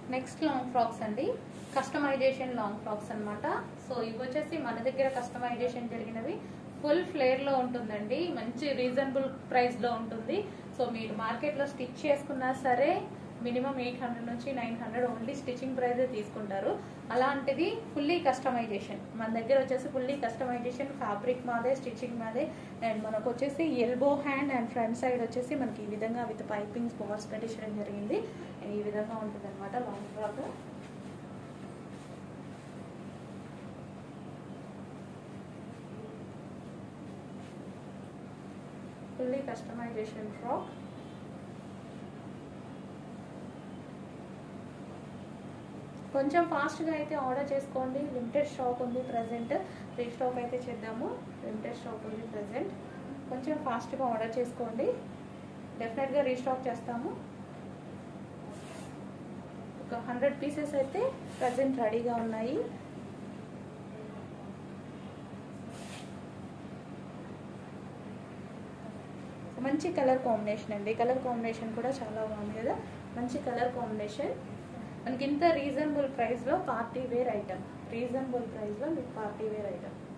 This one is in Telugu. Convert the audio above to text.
నెక్స్ట్ లాంగ్ ఫ్రాక్స్ అండి కస్టమైజేషన్ లాంగ్ ఫ్రాక్స్ అన్నమాట సో ఇవి వచ్చేసి మన దగ్గర కస్టమైజేషన్ జరిగినవి ఫుల్ ఫ్లేర్ లో ఉంటుందండి మంచి రీజనబుల్ ప్రైస్ లో ఉంటుంది సో మీరు మార్కెట్ లో స్టిచ్ చేసుకున్నా సరే మినిమం ఎయిట్ హండ్రెడ్ నుంచి nine hundred only stitching price తీసుకుంటారు అలాంటిది ఫుల్లీ కస్టమైజేషన్ మన దగ్గర వచ్చేసి ఫుల్లీ కస్టమైజేషన్ ఫ్యాబ్రిక్ మాదే స్టిచ్చింగ్ మాదే అండ్ మనకు వచ్చేసి elbow hand and front side వచ్చేసి మనకి ఈ విధంగా విత్ పైపింగ్స్ బాల్స్ పెట్టించడం జరిగింది And ఈ విధంగా ఉంటుంది అనమాట long frock fully customization frock కొంచెం ఫాస్ట్గా అయితే ఆర్డర్ చేసుకోండి లిమిటెడ్ స్టాక్ ఉంది ప్రజెంట్ రీస్టాక్ అయితే చేద్దాము లిమిటెడ్ స్టాక్ ఉంది ప్రజెంట్ కొంచెం ఫాస్ట్గా ఆర్డర్ చేసుకోండి డెఫినెట్గా రీస్టాక్ చేస్తాము ఒక హండ్రెడ్ పీసెస్ అయితే ప్రజెంట్ రెడీగా ఉన్నాయి మంచి కలర్ కాంబినేషన్ అండి కలర్ కాంబినేషన్ కూడా చాలా బాగుంది కదా మంచి కలర్ కాంబినేషన్ మనకి ఇంత రీజనబుల్ ప్రైస్లో పార్టీ వేర్ ఐటమ్ రీజనబుల్ ప్రైస్లో మీకు పార్టీ వేర్ ఐటమ్